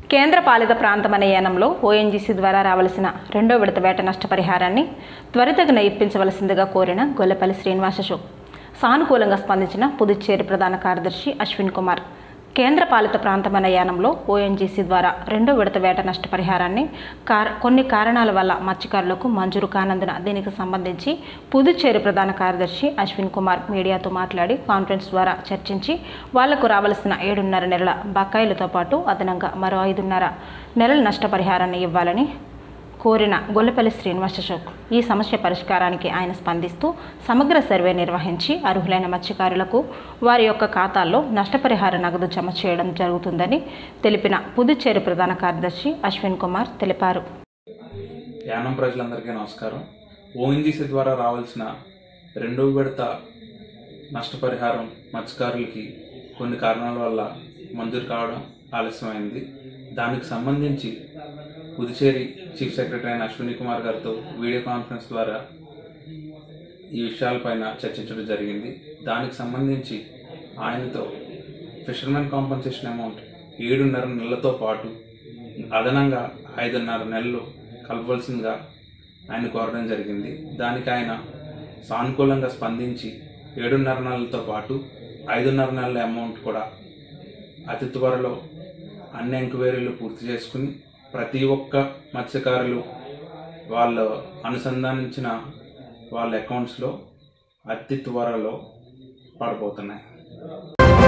కేంద్ర పాలిత ప్రాంతమైన యానంలో ఓఎన్జీసీ ద్వారా రావలసిన రెండో విడత వేట నష్టపరిహారాన్ని త్వరితగన ఇప్పించవలసిందిగా కోరిన గొల్లపల్లి శ్రీనివాస అశోక్ సానుకూలంగా స్పందించిన పుదుచ్చేరి ప్రధాన కార్యదర్శి అశ్విన్ కుమార్ కేంద్ర పాలిత ప్రాంతమైన యానంలో ఓఎన్జీసీ ద్వారా రెండో విడత వేట నష్టపరిహారాన్ని కార కొన్ని కారణాల వల్ల మత్స్యకారులకు మంజూరు కానందున దీనికి సంబంధించి పుదుచ్చేరి ప్రధాన కార్యదర్శి అశ్విన్ కుమార్ మీడియాతో మాట్లాడి కాన్ఫరెన్స్ ద్వారా చర్చించి వాళ్లకు రావాల్సిన ఏడున్నర నెలల బకాయిలతో పాటు అదనంగా మరో ఐదున్నర నెలల నష్టపరిహారాన్ని ఇవ్వాలని కోరిన గొల్లపల్లి శ్రీనివాస అశోక్ ఈ సమస్య పరిష్కారానికి ఆయన స్పందిస్తూ సమగ్ర సర్వే నిర్వహించి అర్హులైన మత్స్యకారులకు వారి యొక్క ఖాతాల్లో నష్టపరిహార నగదు జమ చేయడం జరుగుతుందని తెలిపిన పుదుచ్చేరి ప్రధాన కార్యదర్శి అశ్విన్ కుమార్ తెలిపారు యానం ప్రజలందరికీ నమస్కారం ఓఎన్జీసీ ద్వారా రావాల్సిన రెండవ విడత నష్టపరిహారం మత్స్యకారులకి కొన్ని కారణాల వల్ల మంజూరు కావడం ఆలస్యమైంది దానికి సంబంధించి పుదుచేరి చీఫ్ సెక్రటరీ అయిన అశ్విని కుమార్ గారితో వీడియో కాన్ఫరెన్స్ ద్వారా ఈ విషయాలపైన చర్చించడం జరిగింది దానికి సంబంధించి ఆయనతో ఫిషర్మెన్ కాంపన్సేషన్ అమౌంట్ ఏడున్నర నెలలతో పాటు అదనంగా ఐదున్నర నెలలు కలపవలసిందిగా ఆయన కోరడం జరిగింది దానికి ఆయన సానుకూలంగా స్పందించి ఏడున్నర నెలలతో పాటు ఐదున్నర నెలల అమౌంట్ కూడా అతి త్వరలో అన్ని ఎంక్వైరీలు పూర్తి చేసుకుని ప్రతి ఒక్క మత్స్యకారులు వాళ్ళు అనుసంధానించిన వాళ్ళ అకౌంట్స్లో అతి త్వరలో పడబోతున్నాయి